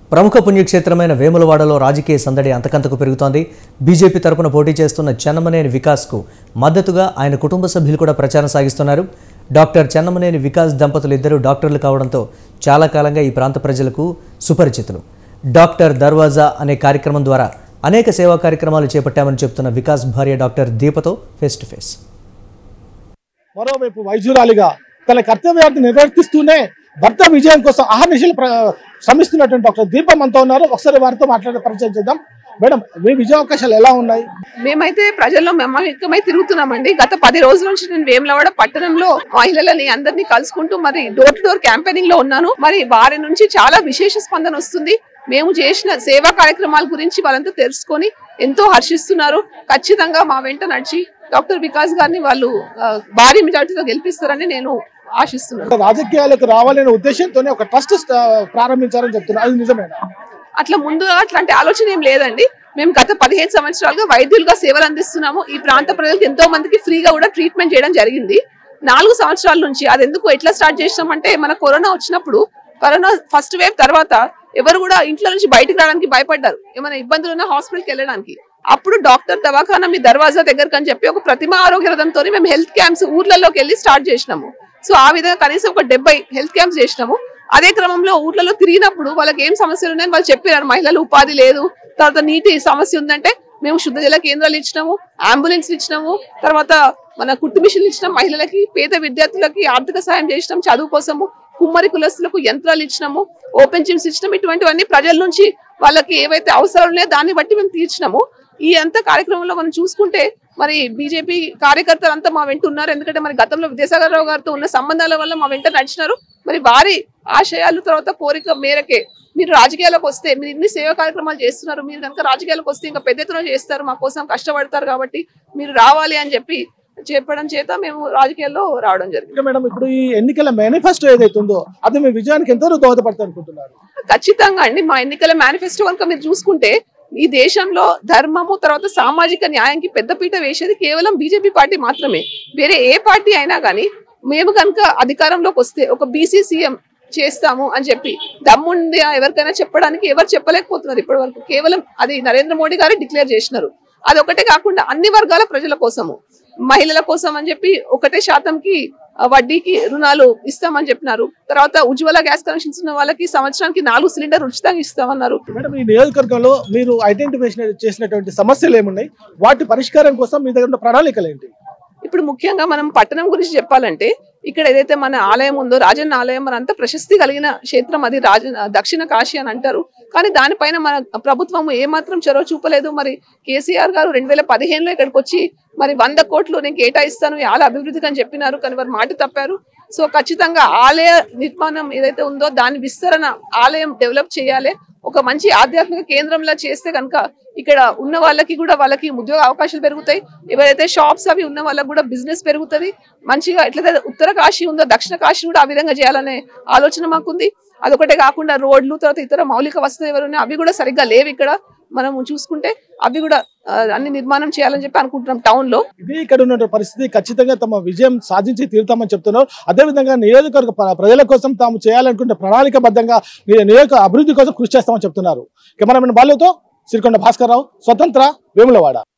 ప్రముఖ పుణ్యక్షేత్రమైన వేములవాడలో రాజకీయ సందడి అంతకంతకు పెరుగుతోంది బీజేపీ తరపున పోటీ చేస్తున్న చెన్నమనేని వికాస్కు మద్దతుగా ఆయన కుటుంబ సభ్యులు కూడా ప్రచారం సాగిస్తున్నారు డాక్టర్ చెన్నమనేని వికాస్ దంపతులు ఇద్దరు డాక్టర్లు కావడంతో చాలా కాలంగా ఈ ప్రాంత ప్రజలకు సుపరిచితులు డాక్టర్ దర్వాజా అనే కార్యక్రమం ద్వారా అనేక సేవా కార్యక్రమాలు చేపట్టామని చెబుతున్న వికాస్ భార్య డాక్టర్ దీపతో ఫేస్ టు ఫేస్ మరోవైపు వైద్యురాలిగా తన కర్తవ్యాన్ని నిర్వర్తిస్తూనే భర్త విజయం కోసం అహర్నిశలు ప్ర- శ్రమిస్తున్నటువంటి డాక్టర్ దీపం మనతో ఉన్నారు ఒకసారి వారితో మాట్లాడే పరిచయం చేద్దాం మేడం మీ విజయ అవకాశాలు ఎలా ఉన్నాయి మేమైతే ప్రజల్లో మమేకమై తిరుగుతున్నామండి గత పది రోజుల నుంచి నేను వేములవాడ పట్టణంలో మహిళలని అందరినీ కలుసుకుంటూ మరి డోర్ టు డోర్ క్యాంపెయినింగ్ లో ఉన్నాను మరి వారి నుంచి చాలా విశేష స్పందన వస్తుంది మేము చేసిన సేవా కార్యక్రమాల గురించి వాళ్ళంతా తెలుసుకొని ఎంతో హర్షిస్తున్నారు ఖచ్చితంగా మా వెంట నడిచి డాక్టర్ వికాస్ గారిని వాళ్ళు ఆ, భారీ మెజార్టీతో గెలిపిస్తారని నేను ఆశిస్తున్నాను రాజకీయాలకు రావాలనే ఉద్దేశంతోనే ఒక ట్రస్ట్ ప్రారంభించారని చెప్తున్నారు అది నిజమేనా అట్లా ముందుగా అట్లాంటి ఆలోచన ఏం లేదండి మేము గత పదిహేను సంవత్సరాలుగా వైద్యులుగా సేవలు అందిస్తున్నాము ఈ ప్రాంత ప్రజలకు ఎంతో మందికి ఫ్రీగా కూడా ట్రీట్మెంట్ చేయడం జరిగింది నాలుగు సంవత్సరాల నుంచి అది ఎందుకు ఎట్లా స్టార్ట్ చేసినామంటే మన కరోనా వచ్చినప్పుడు కరోనా ఫస్ట్ వేవ్ తర్వాత ఎవరు కూడా ఇంట్లో నుంచి బయటకు రావడానికి భయపడ్డారు ఏమైనా ఇబ్బందులు ఉన్నా హాస్పిటల్కి వెళ్ళడానికి అప్పుడు డాక్టర్ దవాఖానా మీ దర్వాజా దగ్గరకు అని చెప్పి ఒక ప్రతిమ ఆరోగ్య రథంతో మేము హెల్త్ క్యాంప్స్ ఊర్లలోకి వెళ్ళి స్టార్ట్ చేసినాము సో ఆ విధంగా కనీసం ఒక డెబ్బై హెల్త్ క్యాంప్స్ చేసినాము అదే క్రమంలో ఊర్లలో తిరిగినప్పుడు వాళ్ళకి ఏం సమస్యలు ఉన్నాయని వాళ్ళు చెప్పారు మహిళలు ఉపాధి లేదు తర్వాత నీటి సమస్య ఉందంటే మేము శుద్ధ జల కేంద్రాలు ఇచ్చినాము అంబులెన్స్ ఇచ్చినాము తర్వాత మన కుట్టు మిషన్లు ఇచ్చినాం మహిళలకి పేద విద్యార్థులకి ఆర్థిక సాయం చేసినాం చదువు కోసము కుమ్మరి కులస్తులకు యంత్రాలు ఇచ్చినాము ఓపెన్ జిమ్స్ ఇచ్చినాం ఇటువంటివన్నీ ప్రజల నుంచి వాళ్ళకి ఏవైతే అవసరాలు ఉన్నాయో దాన్ని బట్టి మేము తీర్చినాము ఈ అంత కార్యక్రమంలో మనం చూసుకుంటే మరి బీజేపీ కార్యకర్తలు అంతా మా వెంట ఉన్నారు ఎందుకంటే మరి గతంలో విద్యాసాగర్ రావు గారితో ఉన్న సంబంధాల వల్ల మా వెంట నడిచినారు మరి వారి ఆశయాలు తర్వాత కోరిక మేరకే మీరు రాజకీయాలకు వస్తే మీరు ఇన్ని సేవా కార్యక్రమాలు చేస్తున్నారు మీరు కనుక రాజకీయాలకు వస్తే ఇంకా పెద్ద ఎత్తున చేస్తారు మా కోసం కష్టపడతారు కాబట్టి మీరు రావాలి అని చెప్పి చెప్పడం చేత మేము రాజకీయాల్లో రావడం జరిగింది ఇంకా మేడం ఇప్పుడు ఈ ఎన్నికల మేనిఫెస్టో ఏదైతే ఉందో అది మీ విజయానికి ఎంతో దోహదపడుతుంది అనుకుంటున్నారు ఖచ్చితంగా అండి మా ఎన్నికల మేనిఫెస్టో కనుక మీరు చూసుకుంటే ఈ దేశంలో ధర్మము తర్వాత సామాజిక న్యాయానికి పెద్దపీట వేసేది కేవలం బీజేపీ పార్టీ మాత్రమే వేరే ఏ పార్టీ అయినా కానీ మేము కనుక అధికారంలోకి వస్తే ఒక బీసీ సీఎం చేస్తాము అని చెప్పి దమ్ముంది ఎవరికైనా చెప్పడానికి ఎవరు చెప్పలేకపోతున్నారు ఇప్పటి వరకు కేవలం అది నరేంద్ర మోడీ గారే డిక్లేర్ చేసినారు అది ఒకటే కాకుండా అన్ని వర్గాల ప్రజల కోసము మహిళల కోసం అని చెప్పి ఒకటే శాతంకి ఆ, వడ్డీకి రుణాలు ఇస్తామని చెప్పినారు తర్వాత ఉజ్వల గ్యాస్ కనెక్షన్స్ ఉన్న వాళ్ళకి సంవత్సరానికి నాలుగు సిలిండర్ ఉచితంగా ఇస్తామన్నారు మేడం ఈ నియోజకవర్గంలో మీరు ఐడెంటిఫై చేసినటువంటి సమస్యలు ఏమున్నాయి వాటి పరిష్కారం కోసం మీ దగ్గర ఉన్న ప్రణాళికలు ఏంటి ఇప్పుడు ముఖ్యంగా మనం పట్టణం గురించి చెప్పాలంటే ఇక్కడ ఏదైతే మన ఆలయం ఉందో రాజన్న ఆలయం మన అంత ప్రశస్తి కలిగిన క్షేత్రం అది రాజ దక్షిణ కాశీ అని అంటారు కానీ దానిపైన మన ప్రభుత్వం ఏమాత్రం చొరవ చూపలేదు మరి కేసీఆర్ గారు రెండు వేల పదిహేనులో ఇక్కడికి వచ్చి మరి వంద కోట్లు నేను కేటాయిస్తాను ఈ ఆలయ అభివృద్ధికి అని చెప్పినారు కానీ వారు మాట తప్పారు సో ఖచ్చితంగా ఆలయ నిర్మాణం ఏదైతే ఉందో దాని విస్తరణ ఆలయం డెవలప్ చేయాలి ఒక మంచి ఆధ్యాత్మిక కేంద్రంలా చేస్తే కనుక ఇక్కడ ఉన్న వాళ్ళకి కూడా వాళ్ళకి ఉద్యోగ అవకాశాలు పెరుగుతాయి ఎవరైతే షాప్స్ అవి ఉన్న వాళ్ళకి కూడా బిజినెస్ పెరుగుతుంది మంచిగా ఎట్లయితే ఉత్తర కాశీ ఉందో దక్షిణ కాశీ కూడా ఆ విధంగా చేయాలనే ఆలోచన మాకుంది అదొకటే కాకుండా రోడ్లు తర్వాత ఇతర మౌలిక వసతులు ఎవరున్నాయి అవి కూడా సరిగ్గా లేవు ఇక్కడ మనం చూసుకుంటే అవి కూడా ఆ, అన్ని నిర్మాణం చేయాలని చెప్పి అనుకుంటున్నాం టౌన్ లో ఇది ఇక్కడ ఉన్న పరిస్థితి ఖచ్చితంగా తమ విజయం సాధించి తీరుతామని చెప్తున్నారు అదేవిధంగా నియోజకవర్గ ప్ర- ప్రజల కోసం తాము చేయాలనుకుంటే ప్రణాళికబద్ధంగా ని- నియోజక అభివృద్ధి కోసం కృషి చేస్తామని చెప్తున్నారు కెమెరామెన్ బాలుతో సిరికొండ భాస్కర్ రావు స్వతంత్ర వేములవాడ